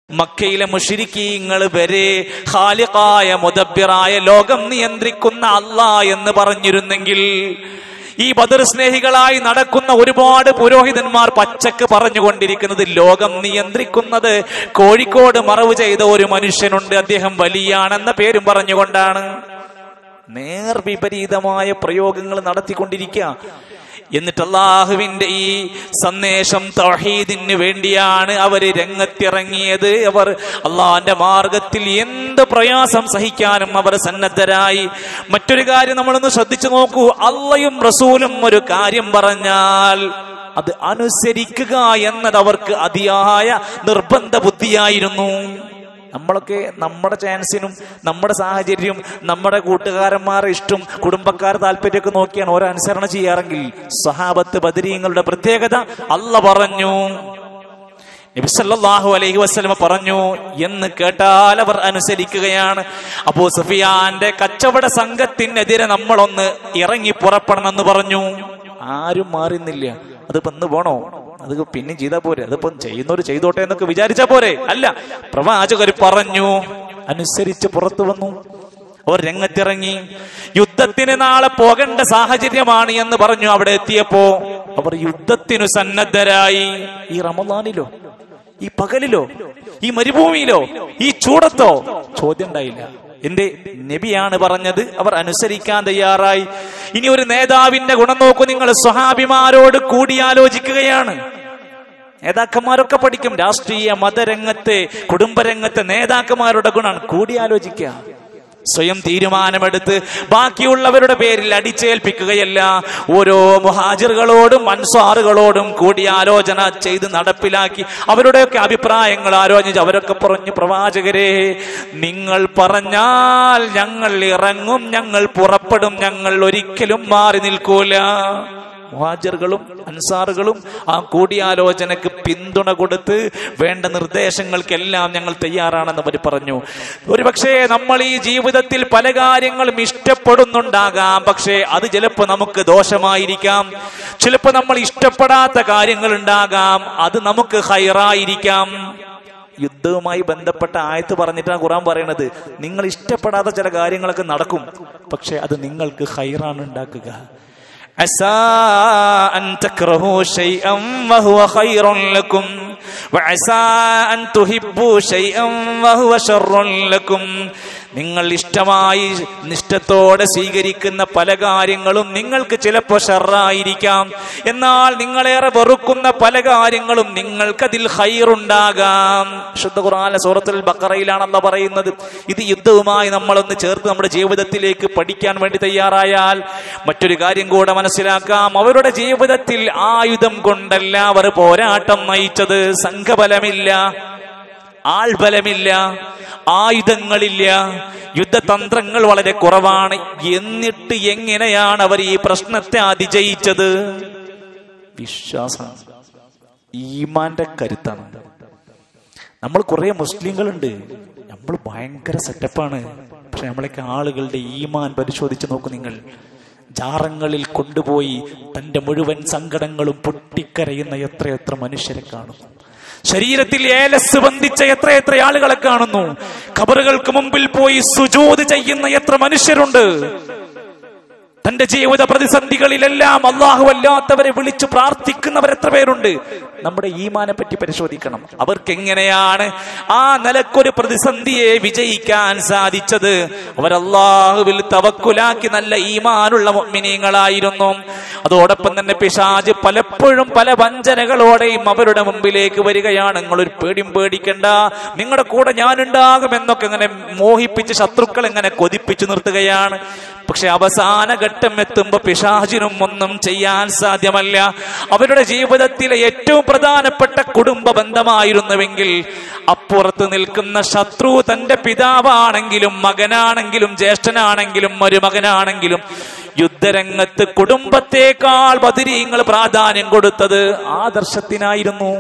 മക്കയിലെ മുഷിരിക്കീങ്ങൾ വരെ ഖാലിഖായ മുദബ്ബിറായ ലോകം നിയന്ത്രിക്കുന്ന അല്ലാ എന്ന് പറഞ്ഞിരുന്നെങ്കിൽ ഈ ബദർ സ്നേഹികളായി നടക്കുന്ന ഒരുപാട് പുരോഹിതന്മാർ പച്ചക്ക് പറഞ്ഞുകൊണ്ടിരിക്കുന്നത് ലോകം നിയന്ത്രിക്കുന്നത് കോഴിക്കോട് മറവ് ചെയ്ത ഒരു മനുഷ്യനുണ്ട് അദ്ദേഹം വലിയാണെന്ന പേരും പറഞ്ഞുകൊണ്ടാണ് നേർ വിപരീതമായ പ്രയോഗങ്ങൾ നടത്തിക്കൊണ്ടിരിക്കുക എന്നിട്ട് അള്ളാഹുവിന്റെ ഈ സന്ദേശം തൗഹീദിന് വേണ്ടിയാണ് അവര് രംഗത്തിറങ്ങിയത് അവർ അള്ളാഹിന്റെ മാർഗത്തിൽ എന്ത് പ്രയാസം സഹിക്കാനും അവർ സന്നദ്ധരായി മറ്റൊരു കാര്യം നമ്മളൊന്ന് ശ്രദ്ധിച്ചു നോക്കൂ അള്ളയും റസൂലും ഒരു കാര്യം പറഞ്ഞാൽ അത് അനുസരിക്കുക എന്നത് അവർക്ക് അതിയായ നിർബന്ധ ബുദ്ധിയായിരുന്നു നമ്മളൊക്കെ നമ്മുടെ ചാൻസിനും നമ്മുടെ സാഹചര്യം നമ്മുടെ കൂട്ടുകാരന്മാരെ ഇഷ്ടം കുടുംബക്കാർ താല്പര്യമൊക്കെ നോക്കിയാണ് ഓരോ അനുസരണ ചെയ്യാറെങ്കിൽ സഹാബത്ത് ബദരീങ്ങളുടെ പ്രത്യേകത അല്ല പറഞ്ഞു നബിസല്ലാഹു അലൈഹി വസ്ലമ പറഞ്ഞു എന്ന് കേട്ടാൽ അവർ അനുസരിക്കുകയാണ് അബൂ സുഫിയാന്റെ കച്ചവട സംഘത്തിനെതിരെ നമ്മളൊന്ന് ഇറങ്ങി പുറപ്പെടണമെന്ന് പറഞ്ഞു ആരും മാറുന്നില്ല അതിപ്പോ ഇന്ന് പോണോ അത് പിന്നെ ചെയ്താ പോരെ അതിപ്പോ ചെയ്യുന്നവര് ചെയ്തോട്ടെ എന്നൊക്കെ വിചാരിച്ചാ പോരെ അല്ല പ്രവാചകർ പറഞ്ഞു അനുസരിച്ച് പുറത്തു വന്നു അവർ രംഗത്തിറങ്ങി യുദ്ധത്തിന് നാളെ പോകേണ്ട സാഹചര്യമാണ് എന്ന് പറഞ്ഞു അവിടെ എത്തിയപ്പോ അവർ യുദ്ധത്തിനു സന്നദ്ധരായി ഈ റമദാനിലോ ഈ പകലിലോ ഈ മരുഭൂമിയിലോ ഈ ചൂടത്തോ ചോദ്യം ഉണ്ടായില്ല എന്റെ നബിയാണ് പറഞ്ഞത് അവർ അനുസരിക്കാൻ തയ്യാറായി ഇനി ഒരു നേതാവിന്റെ ഗുണം നോക്കൂ നിങ്ങൾ സ്വഹാഭിമാരോട് കൂടിയാലോചിക്കുകയാണ് നേതാക്കന്മാരൊക്കെ പഠിക്കും രാഷ്ട്രീയ മതരംഗത്തെ കുടുംബരംഗത്തെ നേതാക്കന്മാരുടെ ഗുണമാണ് കൂടിയാലോചിക്കുക സ്വയം തീരുമാനമെടുത്ത് ബാക്കിയുള്ളവരുടെ പേരിൽ അടിച്ചേൽപ്പിക്കുകയല്ല ഓരോ മുഹാജിറുകളോടും അൻസാറുകളോടും കൂടിയാലോചന ചെയ്ത് നടപ്പിലാക്കി അവരുടെയൊക്കെ അഭിപ്രായങ്ങൾ ആലോചിച്ച് അവരൊക്കെ പറഞ്ഞു പ്രവാചകരെ നിങ്ങൾ പറഞ്ഞാൽ ഞങ്ങൾ ഇറങ്ങും ഞങ്ങൾ പുറപ്പെടും ഞങ്ങൾ ഒരിക്കലും മാറി നിൽക്കൂല മുഹാജറുകളും അൻസാറുകളും ആ കൂടിയാലോചനക്ക് പിന്തുണ കൊടുത്ത് വേണ്ട നിർദ്ദേശങ്ങൾക്കെല്ലാം ഞങ്ങൾ തയ്യാറാണെന്ന് അവർ പറഞ്ഞു ഒരുപക്ഷെ നമ്മൾ ഈ ജീവിതത്തിൽ പല കാര്യങ്ങളും ഇഷ്ടപ്പെടുന്നുണ്ടാകാം പക്ഷേ അത് ചിലപ്പോൾ നമുക്ക് ദോഷമായിരിക്കാം ചിലപ്പോൾ നമ്മൾ ഇഷ്ടപ്പെടാത്ത കാര്യങ്ങൾ ഉണ്ടാകാം അത് നമുക്ക് ഹൈറായിരിക്കാം യുദ്ധവുമായി ബന്ധപ്പെട്ട ആയത്ത് പറഞ്ഞിട്ടാണ് ഖുറാൻ പറയണത് നിങ്ങൾ ഇഷ്ടപ്പെടാത്ത ചില കാര്യങ്ങളൊക്കെ നടക്കും പക്ഷെ അത് നിങ്ങൾക്ക് ഹൈറാണ് ഉണ്ടാക്കുക عسى أن تكرهوا شيئا وهو خير لكم وعسى أن تحبوا شيئا وهو شر لكم നിങ്ങൾ ഇഷ്ടമായി നിഷ്ഠത്തോടെ സ്വീകരിക്കുന്ന പല കാര്യങ്ങളും നിങ്ങൾക്ക് ചിലപ്പോൾ ഷറായിരിക്കാം എന്നാൽ നിങ്ങളേറെ വെറുക്കുന്ന പല കാര്യങ്ങളും നിങ്ങൾക്കതിൽ ഹൈറുണ്ടാകാം ശുദ്ധ ഖുർആാന സൂറത്തുൽ ബക്കറയിലാണല്ലോ പറയുന്നത് ഇത് യുദ്ധവുമായി നമ്മളൊന്ന് ചേർത്ത് നമ്മുടെ ജീവിതത്തിലേക്ക് പഠിക്കാൻ വേണ്ടി തയ്യാറായാൽ മറ്റൊരു കാര്യം കൂടെ മനസ്സിലാക്കാം അവരുടെ ജീവിതത്തിൽ ആയുധം കൊണ്ടല്ല അവർ പോരാട്ടം നയിച്ചത് സംഘബലമില്ല ആൾബലമില്ല ആയുധങ്ങളില്ല യുദ്ധതന്ത്രങ്ങൾ വളരെ കുറവാണ് എന്നിട്ട് എങ്ങനെയാണ് അവർ ഈ പ്രശ്നത്തെ അതിജയിച്ചത് വിശ്വാസം ഈമാന്റെ കരുത്താണ് നമ്മൾ കുറെ മുസ്ലിങ്ങളുണ്ട് നമ്മൾ ഭയങ്കര സെറ്റപ്പാണ് പക്ഷെ നമ്മളൊക്കെ ആളുകളുടെ ഈമാൻ പരിശോധിച്ച് നോക്കൂ നിങ്ങൾ ജാറങ്ങളിൽ കൊണ്ടുപോയി തന്റെ മുഴുവൻ സങ്കടങ്ങളും പൊട്ടിക്കരയുന്ന എത്രയെത്ര മനുഷ്യരെ കാണുന്നു ശരീരത്തിൽ ഏലസ് ബന്ധിച്ച എത്രയെത്ര ആളുകളെ കാണുന്നു ഖബറുകൾക്ക് മുമ്പിൽ പോയി സുജോത് ചെയ്യുന്ന എത്ര മനുഷ്യരുണ്ട് തന്റെ ജീവിത പ്രതിസന്ധികളിലെല്ലാം അള്ളാഹു അല്ലാത്തവരെ വിളിച്ചു പ്രാർത്ഥിക്കുന്നവർ എത്ര പേരുണ്ട് നമ്മുടെ ഈമാനെ പറ്റി പരിശോധിക്കണം അവർക്ക് എങ്ങനെയാണ് ആ നിലക്കൊരു പ്രതിസന്ധിയെ വിജയിക്കാൻ സാധിച്ചത് അവർ അള്ളാഹുവിൽ തവക്കുലാക്കി നല്ല ഈമാനുള്ള മുഅ്മിനീങ്ങളായിരുന്നു അതോടൊപ്പം തന്നെ പിശാജ് പലപ്പോഴും പല വഞ്ചനകളോടെയും അവരുടെ മുമ്പിലേക്ക് വരികയാണ് നിങ്ങളൊരു പേടിയും പേടിക്കണ്ട നിങ്ങളുടെ കൂടെ ഞാനുണ്ടാകും എന്നൊക്കെ ഇങ്ങനെ മോഹിപ്പിച്ച് ശത്രുക്കൾ ഇങ്ങനെ കൊതിപ്പിച്ചു നിർത്തുകയാണ് പക്ഷെ അവസാന ഘട്ടം എത്തുമ്പോ പിശാചിനും ഒന്നും ചെയ്യാൻ സാധ്യമല്ല അവരുടെ ജീവിതത്തിലെ ഏറ്റവും പ്രധാനപ്പെട്ട കുടുംബ ബന്ധമായിരുന്നുവെങ്കിൽ അപ്പുറത്ത് നിൽക്കുന്ന ശത്രു തന്റെ പിതാവാണെങ്കിലും മകനാണെങ്കിലും ജ്യേഷ്ഠനാണെങ്കിലും മരുമകനാണെങ്കിലും യുദ്ധരംഗത്ത് കുടുംബത്തെക്കാൾ ബദിരീങ്ങൾ പ്രാധാന്യം കൊടുത്തത് ആദർശത്തിനായിരുന്നു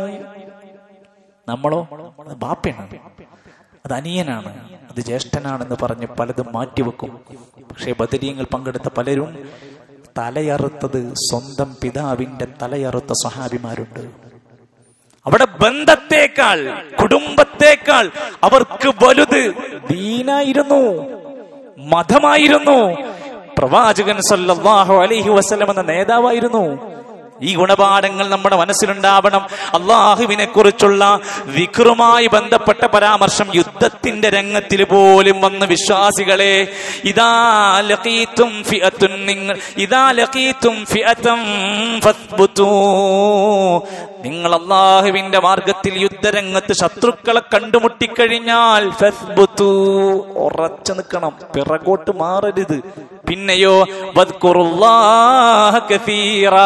നമ്മളോ അത് ബാപ്പയാണ് അത് അനിയനാണ് അത് ജ്യേഷ്ഠനാണെന്ന് പറഞ്ഞ് പലതും മാറ്റിവെക്കും പക്ഷേ ബദരീങ്ങൾ പങ്കെടുത്ത പലരും തലയറുത്തത് സ്വന്തം പിതാവിന്റെ തലയറുത്ത സഹാബിമാരുണ്ട് അവിടെ ബന്ധത്തേക്കാൾ കുടുംബത്തേക്കാൾ അവർക്ക് വലുത് ദീനായിരുന്നു മതമായിരുന്നു പ്രവാചകൻ സല്ലല്ലാഹു അലൈഹി വസല്ലം എന്ന നേതാവായിരുന്നു ഈ ഗുണപാഠങ്ങൾ നമ്മുടെ മനസ്സിലുണ്ടാവണം അള്ളാഹുവിനെ കുറിച്ചുള്ള വിക്രുമായി ബന്ധപ്പെട്ട പരാമർശം യുദ്ധത്തിന്റെ രംഗത്തിൽ പോലും വന്ന് വിശ്വാസികളെ ഇതാ ലഖീതും ഫിഅത്തുൻ നിങ്ങൾ ഇതാ ലഖീതും ഫിഅതം ഫത്ബുതൂ നിങ്ങൾ അള്ളാഹുവിന്റെ മാർഗത്തിൽ യുദ്ധരംഗത്ത് ശത്രുക്കളെ കണ്ടുമുട്ടിക്കഴിഞ്ഞാൽ ഫത്ബുതൂ ഉറച്ചു നിൽക്കണം പിറകോട്ട് മാറരുത് പിന്നെയോ വദ്കുറുല്ലാഹ കസീറാ.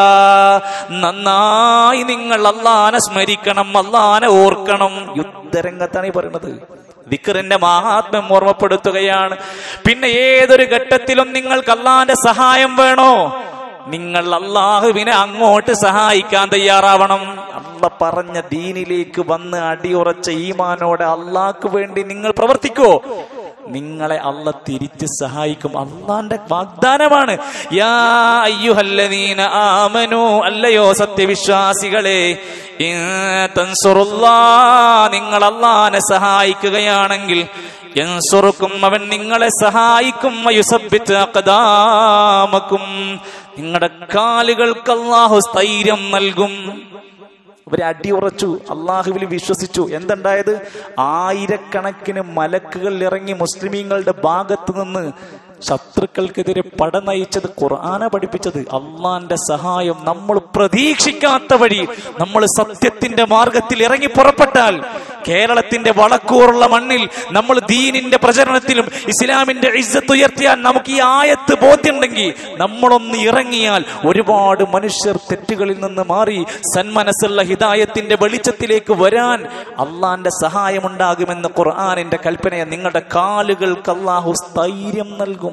നന്നായി നിങ്ങൾ അള്ളാനെ സ്മരിക്കണം അള്ളാനെ ഓർക്കണം യുദ്ധരംഗത്താണ് ഈ പറയുന്നത് ദിക്കറിന്റെ മഹാത്മ്യം ഓർമ്മപ്പെടുത്തുകയാണ് പിന്നെ ഏതൊരു ഘട്ടത്തിലും നിങ്ങൾക്ക് അള്ളാന്റെ സഹായം വേണോ നിങ്ങൾ അള്ളാഹുവിനെ അങ്ങോട്ട് സഹായിക്കാൻ തയ്യാറാവണം അള്ള പറഞ്ഞ ദീനിലേക്ക് വന്ന് അടിയുറച്ച ഈമാനോടെ അള്ളാഹ്ക്ക് വേണ്ടി നിങ്ങൾ പ്രവർത്തിക്കോ നിങ്ങളെ അള്ള തിരിച്ച് സഹായിക്കും അള്ളാന്റെ വാഗ്ദാനമാണ് യാ അയ്യുഹല്ലദീന ആമനു അല്ലയോ സത്യവിശ്വാസികളെ ഇൻ തൻസുറുല്ലാ നിങ്ങൾ അള്ളാനെ സഹായിക്കുകയാണെങ്കിൽ യൻസുറുക്കും അവൻ നിങ്ങളെ സഹായിക്കും വയുസബ്ബിത്ത് അഖദാമക്കും നിങ്ങളുടെ കാലുകൾക്ക് അള്ളാഹു സ്ഥൈര്യം നൽകും അവരെ അടിയുറച്ചു അള്ളാഹുവിൽ വിശ്വസിച്ചു എന്തുണ്ടായത് ആയിരക്കണക്കിന് മലക്കുകൾ ഇറങ്ങി മുസ്ലിമീങ്ങളുടെ ഭാഗത്ത് നിന്ന് ശത്രുക്കൾക്കെതിരെ പട നയിച്ചത് ഖുർആന പഠിപ്പിച്ചത് അള്ളാന്റെ സഹായം നമ്മൾ പ്രതീക്ഷിക്കാത്ത വഴി നമ്മൾ സത്യത്തിന്റെ മാർഗത്തിൽ ഇറങ്ങി പുറപ്പെട്ടാൽ കേരളത്തിന്റെ വളക്കൂറുള്ള മണ്ണിൽ നമ്മൾ ദീനിന്റെ പ്രചരണത്തിലും ഇസ്ലാമിന്റെ ഇസ്സത്ത് ഉയർത്തിയാൽ നമുക്ക് ഈ ആയത്ത് ബോധ്യമുണ്ടെങ്കിൽ നമ്മളൊന്ന് ഇറങ്ങിയാൽ ഒരുപാട് മനുഷ്യർ തെറ്റുകളിൽ നിന്ന് മാറി സന്മനസ്സുള്ള ഹിദായത്തിന്റെ വെളിച്ചത്തിലേക്ക് വരാൻ അള്ളാന്റെ സഹായമുണ്ടാകുമെന്ന് ഖുർആാനിന്റെ കൽപ്പനയെ നിങ്ങളുടെ കാലുകൾക്ക് അള്ളാഹു സ്ഥൈര്യം നൽകും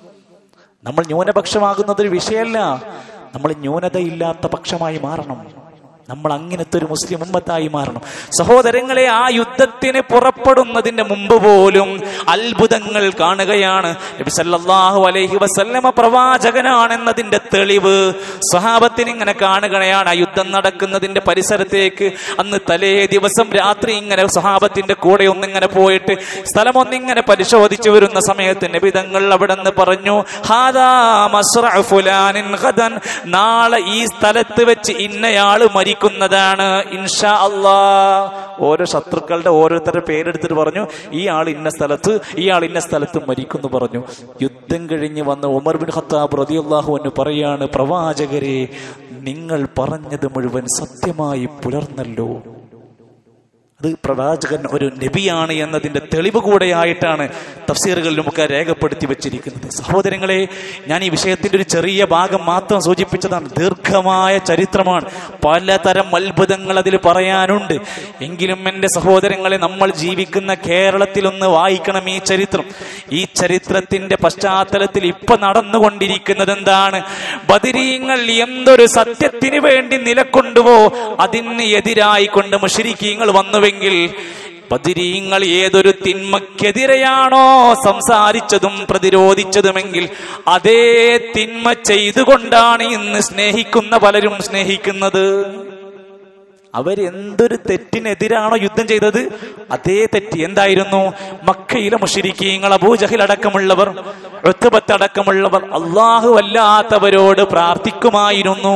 നമ്മൾ ന്യൂനപക്ഷമാകുന്നത് ഒരു വിഷയമല്ല നമ്മൾ ന്യൂനതയില്ലാത്ത പക്ഷമായി മാറണം നമ്മൾ അങ്ങനത്തെ ഒരു മുസ്ലിം ഉമ്മത്തായി മാറണം സഹോദരങ്ങളെ ആ യുദ്ധത്തിന് പുറപ്പെടുന്നതിന്റെ മുമ്പ് പോലും അത്ഭുതങ്ങൾ കാണുകയാണ് നബി സല്ലല്ലാഹു അലൈഹി വസല്ലമ പ്രവാചകനാണെന്നതിന്റെ തെളിവ് സ്വഹാബത്തിന് ഇങ്ങനെ കാണുകയാണ് ആ യുദ്ധം നടക്കുന്നതിന്റെ പരിസരത്തേക്ക് അന്ന് തലേ ദിവസം രാത്രി ഇങ്ങനെ സ്വഹാബത്തിന്റെ കൂടെ ഒന്നിങ്ങനെ പോയിട്ട് സ്ഥലം ഒന്നിങ്ങനെ പരിശോധിച്ചു വരുന്ന സമയത്ത് നബിതങ്ങൾ അവിടെ നിന്ന് പറഞ്ഞു ഹാദാ മസ്റഅ ഫുലാനിൻ ഗദൻ നാളെ ഈ സ്ഥലത്ത് വെച്ച് ഇന്നയാള് മരിക്കുന്നതാണ് ഇൻഷാ അല്ലാ ഓരോ ശത്രുക്കളുടെ ഓരോരുത്തരുടെ പേരെടുത്തിട്ട് പറഞ്ഞു ഈ ആൾ ഇന്ന സ്ഥലത്ത് ഈ ആൾ ഇന്ന സ്ഥലത്ത് മരിക്കുന്നു പറഞ്ഞു യുദ്ധം കഴിഞ്ഞ് വന്ന ഉമർ ബിൻ ഖത്താബ് റളിയല്ലാഹു അൻഹു പറയാണ് പ്രവാചകരെ നിങ്ങൾ പറഞ്ഞത് മുഴുവൻ സത്യമായി പുലർന്നല്ലോ അത് പ്രവാചകൻ ഒരു നബിയാണ് എന്നതിന്റെ തെളിവ് കൂടെയായിട്ടാണ് തഫ്സീറുകളിൽ നമുക്ക് രേഖപ്പെടുത്തി വെച്ചിരിക്കുന്നത് സഹോദരങ്ങളെ ഞാൻ ഈ വിഷയത്തിന്റെ ഒരു ചെറിയ ഭാഗം മാത്രം സൂചിപ്പിച്ചതാണ് ദീർഘമായ ചരിത്രമാണ് പലതരം അത്ഭുതങ്ങൾ അതിൽ പറയാനുണ്ട് എങ്കിലും എൻ്റെ സഹോദരങ്ങളെ നമ്മൾ ജീവിക്കുന്ന കേരളത്തിലൊന്ന് വായിക്കണം ഈ ചരിത്രം ഈ ചരിത്രത്തിന്റെ പശ്ചാത്തലത്തിൽ ഇപ്പൊ നടന്നുകൊണ്ടിരിക്കുന്നത് എന്താണ് ബദിരീങ്ങൾ എന്തൊരു സത്യത്തിന് വേണ്ടി നിലക്കൊണ്ടുവോ അതിന് എതിരായി കൊണ്ട് മുഷരിക്കീങ്ങൾ വന്നുവെങ്കിൽ ബദിരീങ്ങൾ ഏതൊരു തിന്മക്കെതിരെയാണോ സംസാരിച്ചതും പ്രതിരോധിച്ചതുമെങ്കിൽ അതേ തിന്മ ചെയ്തുകൊണ്ടാണ് ഇന്ന് സ്നേഹിക്കുന്ന പലരും സ്നേഹിക്കുന്നത് അവരെന്തൊരു തെറ്റിനെതിരാണോ യുദ്ധം ചെയ്തത് അതേ തെറ്റ് എന്തായിരുന്നു മക്കയിലെ മുഷിരിക്കീങ്ങൾ അബൂജഹിൽ അടക്കമുള്ളവർ ഒത്തുബത്ത് അടക്കമുള്ളവർ അള്ളാഹു അല്ലാത്തവരോട് പ്രാർത്ഥിക്കുമായിരുന്നു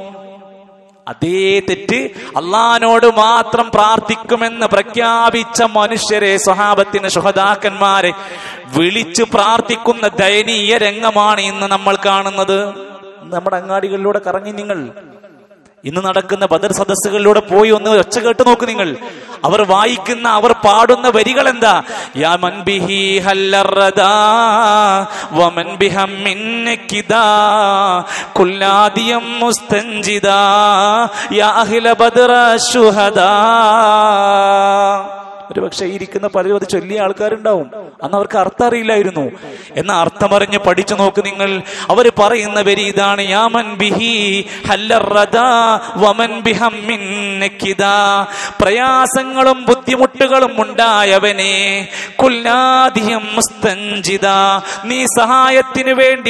അതേ തെറ്റ് അള്ളഹാനോട് മാത്രം പ്രാർത്ഥിക്കുമെന്ന് പ്രഖ്യാപിച്ച മനുഷ്യരെ സ്വഹാബത്തിന് സുഹദാക്കന്മാരെ വിളിച്ചു പ്രാർത്ഥിക്കുന്ന ദയനീയ രംഗമാണ് ഇന്ന് നമ്മൾ കാണുന്നത് നമ്മുടെ അങ്ങാടികളിലൂടെ കറങ്ങി നിങ്ങൾ ഇന്ന് നടക്കുന്ന ബദർ സദസ്സുകളിലൂടെ പോയി ഒന്ന് ഒച്ച കേട്ട് നോക്ക് നിങ്ങൾ അവർ വായിക്കുന്ന അവർ പാടുന്ന വരികൾ എന്താ യാ മൻ ബിഹി ഹല്ലറദാ വമൻ ബിഹമ്മിൻ നക്കിദാ കുല്ലാദിയം മുസ്തൻജിദാ യാ അഹ്ല ബദറ ശുഹദാ ഒരു പക്ഷെ ഇരിക്കുന്ന പലരും അത് ചൊല്ലിയ ആൾക്കാരുണ്ടാവും അന്ന് അവർക്ക് അർത്ഥം അറിയില്ലായിരുന്നു എന്ന അർത്ഥമറിഞ്ഞ് പഠിച്ചു നോക്ക് നിങ്ങൾ അവർ പറയുന്ന വരി ഇതാണ് യാമൻ ബിഹി ഹല്ലറദാ വമൻ ബിഹമ്മിൻ നക്കിദാ പ്രയാസങ്ങളും ബുദ്ധിമുട്ടുകളും ഉണ്ടായവനെ കുല്ലാദിയം മുസ്തഞ്ചിത നീ സഹായത്തിന് വേണ്ടി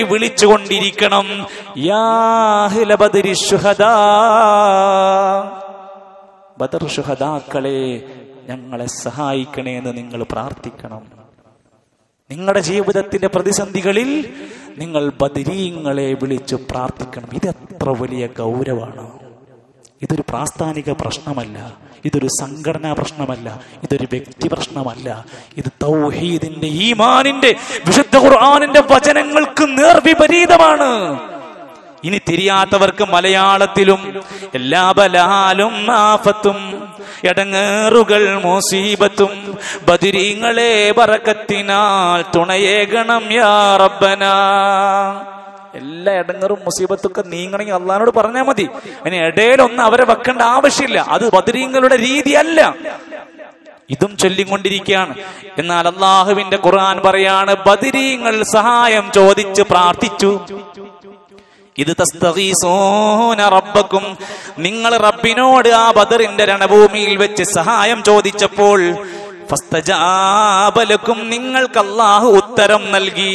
വിളിച്ചുകൊണ്ടിരിക്കണം യാ അഹ്ല ബദരി ശുഹദാ ബദർ ഷുഹദാക്കളെ ഞങ്ങളെ സഹായിക്കണേ എന്ന് നിങ്ങൾ പ്രാർത്ഥിക്കണം നിങ്ങളുടെ ജീവിതത്തിന്റെ പ്രതിസന്ധികളിൽ നിങ്ങൾ ബദരീങ്ങളെ വിളിച്ചു പ്രാർത്ഥിക്കണം ഇത് എത്ര വലിയ ഗൗരവമാണ് ഇതൊരു പ്രാസ്ഥാനിക പ്രശ്നമല്ല ഇതൊരു സംഘടനാ പ്രശ്നമല്ല ഇതൊരു വ്യക്തി പ്രശ്നമല്ല ഇത് തൗഹീദിന്റെ ഈമാനിന്റെ വിശുദ്ധ ഖുർആാനിന്റെ വചനങ്ങൾക്ക് നേർവിപരീതമാണ് ഇനി തിരിയാത്തവർക്ക് മലയാളത്തിലും എല്ലാ ബലാലും ആഫത്തും എടങ്ങേറുകൾ മുസീബത്തും ബദിരീങ്ങളെ ബറക്കത്തിനാൽ തുണയേകണം യാ റബ്ബന എല്ലാ ഇടങ്ങറും മുസീബത്തൊക്കെ നീങ്ങണമെങ്കിൽ അള്ളഹാനോട് പറഞ്ഞാൽ മതി അതിന് ഇടയിലൊന്നും അവരെ വെക്കേണ്ട ആവശ്യമില്ല അത് ബദരീങ്ങളുടെ രീതിയല്ല ഇതും ചൊല്ലിക്കൊണ്ടിരിക്കുകയാണ് എന്നാൽ അള്ളാഹുവിന്റെ ഖുർആൻ പറയാണ് ബദിരീങ്ങൾ സഹായം ചോദിച്ച് പ്രാർത്ഥിച്ചു ഇത് തസ്തഗീസൂന റബ്ബക്കും നിങ്ങൾ റബ്ബിനോട് ആ ബദറിന്റെ രണഭൂമിയിൽ വെച്ച് സഹായം ചോദിച്ചപ്പോൾ ഫസ്തജാബലക്കും നിങ്ങൾക്ക് അള്ളാഹു ഉത്തരം നൽകി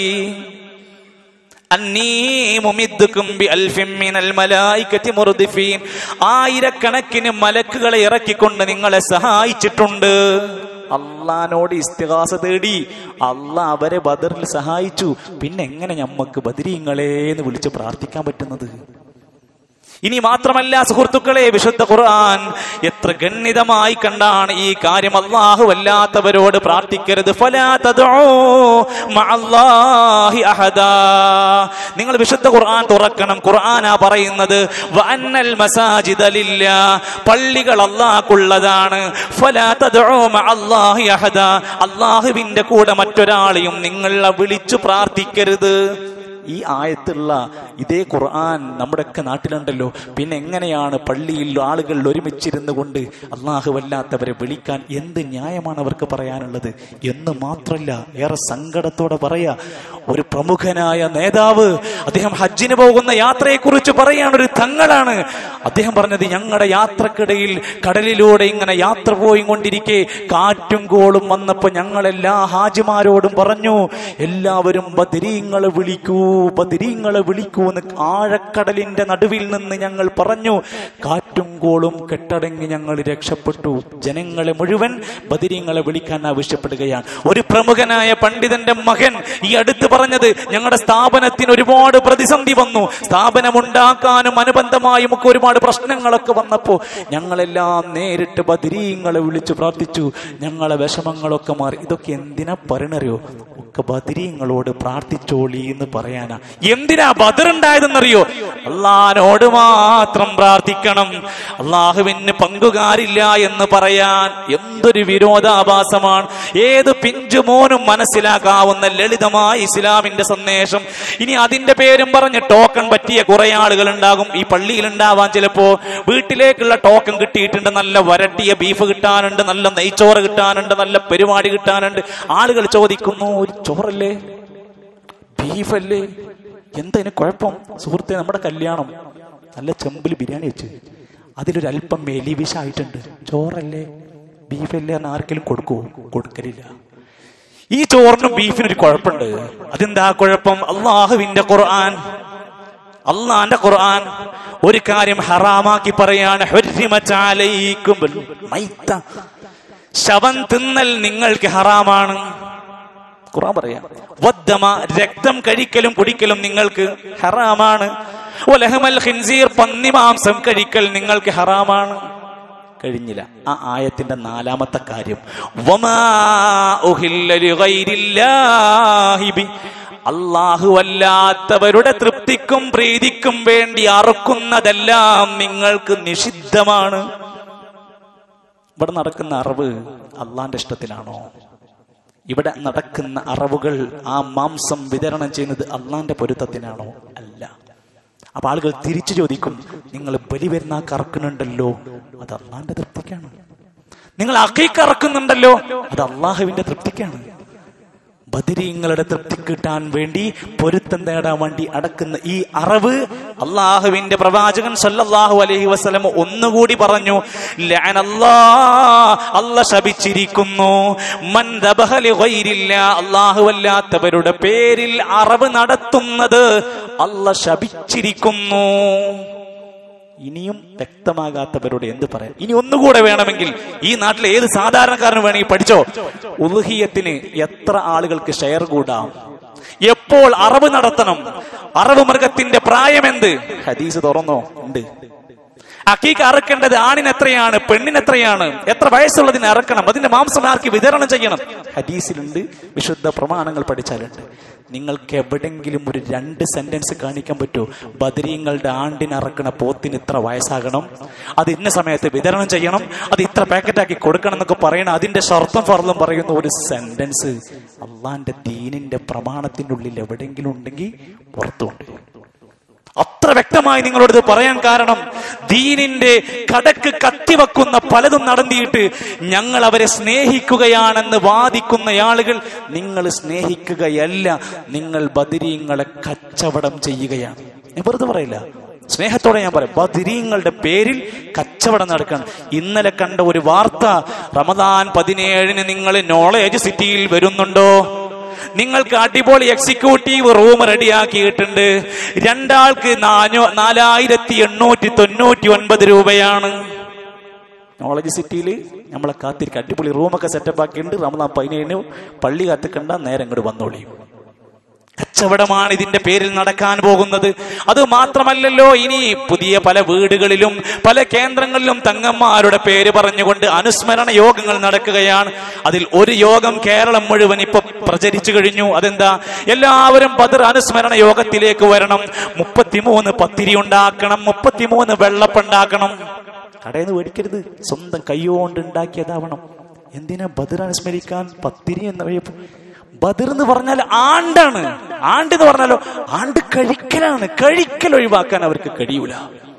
അന്നീ മുമിദ്ദുക്കും ബി അൽഫിൻ മിനൽ മലായികത്തി മുർദിഫീൻ ആയിരക്കണക്കിന് മലക്കുകളെ ഇറക്കിക്കൊണ്ട് നിങ്ങളെ സഹായിച്ചിട്ടുണ്ട് അള്ളഹാനോട് ഇസ്തിഹാസ തേടി അള്ളാഹ് അവരെ ബദറിൽ സഹായിച്ചു പിന്നെ എങ്ങനെ ഞമ്മക്ക് ബദരീങ്ങളെ എന്ന് വിളിച്ച് പ്രാർത്ഥിക്കാൻ പറ്റുന്നത് ഇനി മാത്രമല്ല സുഹൃത്തുക്കളെ വിശുദ്ധ ഖുർആൻ എത്ര ഗണ്യതമായി കണ്ടാണ് ഈ കാര്യം അള്ളാഹു അല്ലാത്തവരോട് പ്രാർത്ഥിക്കരുത് ഫലാ തദ്ഉ മഅല്ലാഹി അഹദാ നിങ്ങൾ വിശുദ്ധ ഖുർആൻ തുറക്കണം ഖുർആനാ പറയുന്നത് വഅന്നൽ മസാജിദ ലില്ലാ പള്ളികൾ അള്ളാഹ്ക്കുള്ളതാണ് ഫലാ തദ്ഉ മഅല്ലാഹി അഹദാ അള്ളാഹുവിന്റെ കൂടെ മറ്റൊരാളെയും നിങ്ങൾ വിളിച്ചു പ്രാർത്ഥിക്കരുത് ഈ ആയത്തുള്ള ഇതേ ഖുർആൻ നമ്മുടെയൊക്കെ നാട്ടിലുണ്ടല്ലോ പിന്നെ എങ്ങനെയാണ് പള്ളിയിൽ ആളുകൾ ഒരുമിച്ചിരുന്നു കൊണ്ട് അള്ളാഹുവല്ലാത്തവരെ വിളിക്കാൻ എന്ത് ന്യായമാണ് അവർക്ക് പറയാനുള്ളത് എന്ന് മാത്രല്ല ഏറെ സങ്കടത്തോടെ പറയാ ഒരു പ്രമുഖനായ നേതാവ് അദ്ദേഹം ഹജ്ജിന് പോകുന്ന യാത്രയെക്കുറിച്ച് പറയാണ് ഒരു തങ്ങളാണ് അദ്ദേഹം പറഞ്ഞത് ഞങ്ങളുടെ യാത്രക്കിടയിൽ കടലിലൂടെ ഇങ്ങനെ യാത്ര പോയി കൊണ്ടിരിക്കെ കാറ്റും കോളും വന്നപ്പോ ഞങ്ങളെല്ലാ ഹാജിമാരോടും പറഞ്ഞു എല്ലാവരും ബദരീങ്ങളെ വിളിക്കൂ ബദരീങ്ങളെ വിളിക്കൂ എന്ന് ആഴക്കടലിന്റെ നടുവിൽ നിന്ന് ഞങ്ങൾ പറഞ്ഞു കാറ്റും കോളും കെട്ടടങ്ങി ഞങ്ങൾ രക്ഷപ്പെട്ടു ജനങ്ങളെ മുഴുവൻ ബദരീങ്ങളെ വിളിക്കാൻ ആവശ്യപ്പെടുകയാണ് ഒരു പ്രമുഖനായ പണ്ഡിതന്റെ മകൻ ഈ അടുത്ത് പറഞ്ഞത് ഞങ്ങളുടെ സ്ഥാപനത്തിന് ഒരുപാട് പ്രതിസന്ധി വന്നു സ്ഥാപനം ഉണ്ടാക്കാനും അനുബന്ധമായും ഒക്കെ ഒരുപാട് പ്രശ്നങ്ങളൊക്കെ വന്നപ്പോ ഞങ്ങളെല്ലാം നേരിട്ട് ബദരീങ്ങളെ വിളിച്ചു പ്രാർത്ഥിച്ചു ഞങ്ങളെ വിഷമങ്ങളൊക്കെ മാറി ഇതൊക്കെ എന്തിനാ പറയണറിയോ ഒക്കെ ബദരീങ്ങളോട് പ്രാർത്ഥിച്ചോളി എന്ന് പറയാനാ എന്തിനാ ബദർ ഉണ്ടായതെന്നറിയോ അള്ളഹാനോട് മാത്രം പ്രാർത്ഥിക്കണം അള്ളാഹുവിന് പങ്കുകാരില്ല എന്ന് പറയാൻ എന്തൊരു വിരോധാഭാസമാണ് ഏത് പിഞ്ചുമോനും മനസ്സിലാക്കാവുന്ന ലളിതമായ ഇസ്ലാമിന്റെ സന്ദേശം ഇനി അതിന്റെ പേരും പറഞ്ഞ് ടോക്കൺ പറ്റിയ കുറെ ആളുകൾ ഉണ്ടാകും ഈ പള്ളിയിൽ ഉണ്ടാവാൻ ചിലപ്പോ വീട്ടിലേക്കുള്ള ടോക്കൺ കിട്ടിയിട്ടുണ്ട് നല്ല വരട്ടിയ ബീഫ് കിട്ടാനുണ്ട് നല്ല നെയ്ച്ചോറ് കിട്ടാനുണ്ട് നല്ല പരിപാടി കിട്ടാനുണ്ട് ആളുകൾ ചോദിക്കുന്നു ഒരു ചോറല്ലേ ബീഫല്ലേ എന്താ ഇതിന് കുഴപ്പം സുഹൃത്തെ നമ്മുടെ കല്യാണം നല്ല ചെമ്പിൽ ബിരിയാണി വെച്ച് അതിലൊരു അല്പം മെലിവിഷായിട്ടുണ്ട് ചോറല്ലേ ബീഫല്ലേ എന്ന് ആർക്കെങ്കിലും കൊടുക്കുവോ കൊടുക്കലില്ല ഈ ചോറിനും ബീഫിനും ഒരു കുഴപ്പമുണ്ട് അതെന്താ കുഴപ്പം അള്ളാഹുവിന്റെ ഖുർആൻ അള്ളാന്റെ ഖുർആൻ ഒരു കാര്യം ഹറാമാക്കി പറയാണ് ഹുർരിമത് അലൈക്കുമുൽ മൈത്ത. ശവം തിന്നൽ നിങ്ങൾക്ക് ഹറാമാണ് ഖുർആൻ പറയാം വദ്ദമ രക്തം കഴിക്കലും കുടിക്കലും നിങ്ങൾക്ക് ഹറാമാണ് ഒലഹമൽ ഖിൻസീർ പന്നി മാംസം കഴിക്കൽ നിങ്ങൾക്ക് ഹറാമാണ് കഴിഞ്ഞില്ല ആ ആയത്തിന്റെ നാലാമത്തെ കാര്യം വമാ ഉഹില്ല ലിഗൈരില്ലാഹി ബി. അള്ളാഹു അല്ലാത്തവരുടെ തൃപ്തിക്കും പ്രീതിക്കും വേണ്ടി അറുക്കുന്നതെല്ലാം നിങ്ങൾക്ക് നിഷിദ്ധമാണ് ഇവിടെ നടക്കുന്ന അറിവ് അള്ളാന്റെ ഇഷ്ടത്തിലാണോ ഇവിടെ നടക്കുന്ന അറവുകൾ ആ മാംസം വിതരണം ചെയ്യുന്നത് അള്ളാന്റെ പൊരുത്തത്തിനാണോ അല്ല അപ്പൊ ആളുകൾ തിരിച്ചു ചോദിക്കും നിങ്ങൾ ബലിപെരുന്നാ കറക്കുന്നുണ്ടല്ലോ അത് അള്ളാന്റെ തൃപ്തിക്കാണ് നിങ്ങൾ അക്കൈക്കറക്കുന്നുണ്ടല്ലോ അത് അള്ളാഹുവിന്റെ തൃപ്തിക്കാണ് ബദിരീങ്ങളുടെ തൃപ്തി കിട്ടാൻ വേണ്ടി പൊരുത്തം നേടാൻ വേണ്ടി അടക്കുന്ന ഈ അറിവ് അള്ളാഹുവിന്റെ പ്രവാചകൻ സല്ലല്ലാഹു അലൈഹി വസല്ലം ഒന്നുകൂടി പറഞ്ഞു ലഅനല്ലാ അല്ല ശപിച്ചിരിക്കുന്നു മൻ ദബഹ ലിഗൈരില്ല അല്ലാഹു അല്ലാത്തവരുടെ പേരിൽ അറിവ് നടത്തുന്നത് അല്ല ശപിച്ചിരിക്കുന്നു ഇനിയും വ്യക്തമാകാത്തവരോട് എന്ത് പറയാം ഇനി ഒന്നുകൂടെ വേണമെങ്കിൽ ഈ നാട്ടിലെ ഏത് സാധാരണക്കാരന് വേണമെങ്കിൽ പഠിച്ചോ ഉൽഹിയത്തിന് എത്ര ആളുകൾക്ക് ഷെയർ കൂടാം എപ്പോൾ അറവ് നടത്തണം അറവ് മൃഗത്തിന്റെ പ്രായമെന്ത് ഹദീസ് തുറന്നോ ഉണ്ട് അക്കീക്ക് അറക്കേണ്ടത് ആണിന് എത്രയാണ് പെണ്ണിന് എത്രയാണ് എത്ര വയസ്സുള്ളതിന് അറക്കണം അതിന്റെ മാംസം ആർക്ക് വിതരണം ചെയ്യണം ഹദീസിലുണ്ട് വിശുദ്ധ പ്രമാണങ്ങൾ പഠിച്ചാലുണ്ട് നിങ്ങൾക്ക് എവിടെങ്കിലും ഒരു രണ്ട് സെന്റൻസ് കാണിക്കാൻ പറ്റുമോ ബദരീങ്ങളുടെ ആണ്ടിന് അറക്കണ പോത്തിന് ഇത്ര വയസ്സാകണം അത് ഇന്ന സമയത്ത് വിതരണം ചെയ്യണം അത് ഇത്ര പാക്കറ്റാക്കി കൊടുക്കണം എന്നൊക്കെ പറയണം അതിന്റെ ഷർത്തും ഫർളും പറയുന്ന ഒരു സെന്റൻസ് അള്ളാന്റെ ദീനിന്റെ പ്രമാണത്തിന്റെ ഉള്ളിൽ എവിടെയെങ്കിലും ഉണ്ടെങ്കിൽ പുറത്തുണ്ട് അത്ര വ്യക്തമായി നിങ്ങളോട് ഇത് പറയാൻ കാരണം ദീനിന്റെ കടക്ക് കത്തിവെക്കുന്ന പലതും നടത്തിയിട്ട് ഞങ്ങൾ അവരെ സ്നേഹിക്കുകയാണെന്ന് വാദിക്കുന്ന ആളുകൾ നിങ്ങൾ സ്നേഹിക്കുകയല്ല നിങ്ങൾ ബദിരീങ്ങളെ കച്ചവടം ചെയ്യുകയാണ് ഞാൻ വെറുതെ പറയില്ല സ്നേഹത്തോടെ ഞാൻ പറയാം ബദിരീങ്ങളുടെ പേരിൽ കച്ചവടം നടക്കണം ഇന്നലെ കണ്ട ഒരു വാർത്ത റമദാൻ പതിനേഴിന് നിങ്ങൾ നോളേജ് സിറ്റിയിൽ വരുന്നുണ്ടോ നിങ്ങൾക്ക് അടിപൊളി എക്സിക്യൂട്ടീവ് റൂം റെഡിയാക്കിയിട്ടുണ്ട് രണ്ടാൾക്ക് നാനോ നാലായിരത്തി എണ്ണൂറ്റി തൊണ്ണൂറ്റി ഒൻപത് രൂപയാണ് നോളജ് സിറ്റിയിൽ നമ്മളെ കാത്തിരിക്കുക അടിപൊളി റൂമൊക്കെ സെറ്റപ്പ് ആക്കിയിട്ടുണ്ട് റമദാൻ പതിനേഴിന് പള്ളി കാത്തിക്കണ്ട നേരെ ഇങ്ങോട്ട് വന്നോളി കച്ചവടമാണ് ഇതിന്റെ പേരിൽ നടക്കാൻ പോകുന്നത് അത് മാത്രമല്ലല്ലോ ഇനി പുതിയ പല വീടുകളിലും പല കേന്ദ്രങ്ങളിലും തങ്ങന്മാരുടെ പേര് പറഞ്ഞുകൊണ്ട് അനുസ്മരണ യോഗങ്ങൾ നടക്കുകയാണ് അതിൽ ഒരു യോഗം കേരളം മുഴുവൻ ഇപ്പൊ പ്രചരിച്ചു കഴിഞ്ഞു അതെന്താ എല്ലാവരും ബദർ അനുസ്മരണ യോഗത്തിലേക്ക് വരണം മുപ്പത്തിമൂന്ന് പത്തിരി ഉണ്ടാക്കണം മുപ്പത്തിമൂന്ന് വെള്ളപ്പുണ്ടാക്കണം കടയിൽ നിന്ന് മേടിക്കരുത് സ്വന്തം കൈകൊണ്ട് ഉണ്ടാക്കിയതാവണം എന്തിനാ ബദർ അനുസ്മരിക്കാൻ പത്തിരി എന്ന് പറയപ്പോ ബദർ എന്ന് പറഞ്ഞാൽ ആണ്ടാണ് ആണ്ട് എന്ന് പറഞ്ഞാലോ ആണ്ട് കഴിക്കലാണ് കഴിക്കൽ ഒഴിവാക്കാൻ അവർക്ക് കഴിയൂല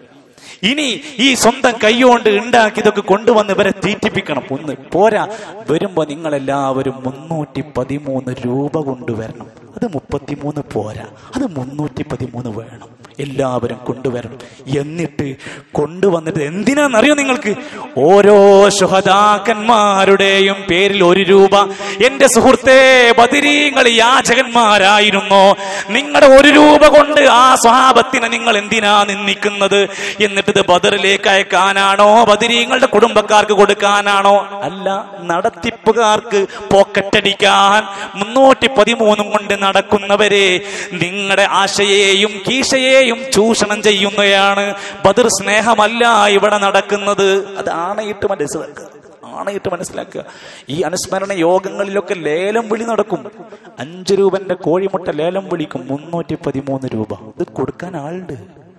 ഇനി ഈ സ്വന്തം കൈകൊണ്ട് ഉണ്ടാക്കിയതൊക്കെ കൊണ്ടുവന്ന് ഇവരെ തീറ്റിപ്പിക്കണം ഒന്ന് പോരാ വരുമ്പോ നിങ്ങൾ എല്ലാവരും മുന്നൂറ്റി പതിമൂന്ന് രൂപ കൊണ്ടുവരണം അത് മുപ്പത്തിമൂന്ന് പോരാ അത് മുന്നൂറ്റി പതിമൂന്ന് വേണം എല്ലാവരും കൊണ്ടുവരണം എന്നിട്ട് കൊണ്ടുവന്നിട്ട് എന്തിനാണെന്നറിയോ നിങ്ങൾക്ക് ഓരോ ശുഹദാക്കന്മാരുടെയും പേരിൽ ഒരു രൂപ എന്റെ സുഹൃത്തെ ബദിരീങ്ങൾ യാചകന്മാരായിരുന്നു നിങ്ങളുടെ ഒരു രൂപ കൊണ്ട് ആ സ്വഭാവത്തിനെ നിങ്ങൾ എന്തിനാ നിന്ദിക്കുന്നത് എന്നിട്ട് ഇത് ബദറിലേക്ക് അയക്കാനാണോ ബദിരീങ്ങളുടെ കുടുംബക്കാർക്ക് കൊടുക്കാനാണോ അല്ല നടത്തിപ്പുകാർക്ക് പോക്കറ്റടിക്കാൻ മുന്നൂറ്റി പതിമൂന്നും കൊണ്ട് നടക്കുന്നവരെ നിങ്ങളുടെ ആശയെയും കീശയെയും ചൂഷണം ചെയ്യുന്നതാണ് ബദർ സ്നേഹമല്ല ഇവിടെ നടക്കുന്നത് അത് ആണയിട്ട് മനസ്സിലാക്കുക ആണയിട്ട് മനസ്സിലാക്കുക ഈ അനുസ്മരണ യോഗങ്ങളിലൊക്കെ ലേലം വിളി നടക്കും അഞ്ച് രൂപന്റെ കോഴിമുട്ട ലേലം വിളിക്കും മുന്നൂറ്റി പതിമൂന്ന് രൂപ ഇത് കൊടുക്കാൻ ആളുണ്ട്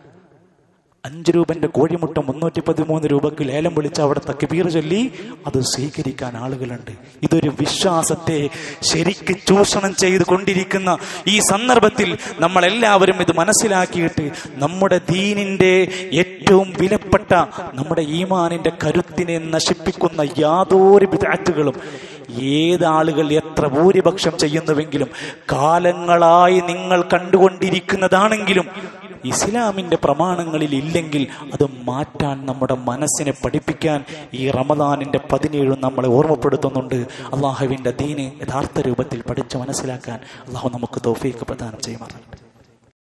അഞ്ച് രൂപന്റെ കോഴിമുട്ട മുന്നൂറ്റി പതിമൂന്ന് രൂപക്ക് ലേലം വിളിച്ച് അവിടെ തക്കബീർ ചൊല്ലി അത് സ്വീകരിക്കാൻ ആളുകളുണ്ട് ഇതൊരു വിശ്വാസത്തെ ശരിക്ക് ചൂഷണം ചെയ്ത് കൊണ്ടിരിക്കുന്ന ഈ സന്ദർഭത്തിൽ നമ്മൾ എല്ലാവരും ഇത് മനസ്സിലാക്കിയിട്ട് നമ്മുടെ ദീനിന്റെ ഏറ്റവും വിലപ്പെട്ട നമ്മുടെ ഈമാനിന്റെ കരുത്തിനെ നശിപ്പിക്കുന്ന യാതൊരു വിദാറ്റുകളും ഏതാളുകൾ എത്ര ഭൂരിപക്ഷം ചെയ്യുന്നുവെങ്കിലും കാലങ്ങളായി നിങ്ങൾ കണ്ടുകൊണ്ടിരിക്കുന്നതാണെങ്കിലും ഇസ്ലാമിന്റെ പ്രമാണങ്ങളിൽ ഇല്ലെങ്കിൽ അത് മാറ്റാൻ നമ്മുടെ മനസ്സിനെ പഠിപ്പിക്കാൻ ഈ റമദാനിന്റെ പതിനേഴും നമ്മളെ ഓർമ്മപ്പെടുത്തുന്നുണ്ട് അള്ളാഹുവിന്റെ ദീനെ യഥാർത്ഥ രൂപത്തിൽ പഠിച്ച് മനസ്സിലാക്കാൻ അള്ളാഹു നമുക്ക് തോഫീക്ക് പ്രദാനം ചെയ്യുമാറുണ്ട്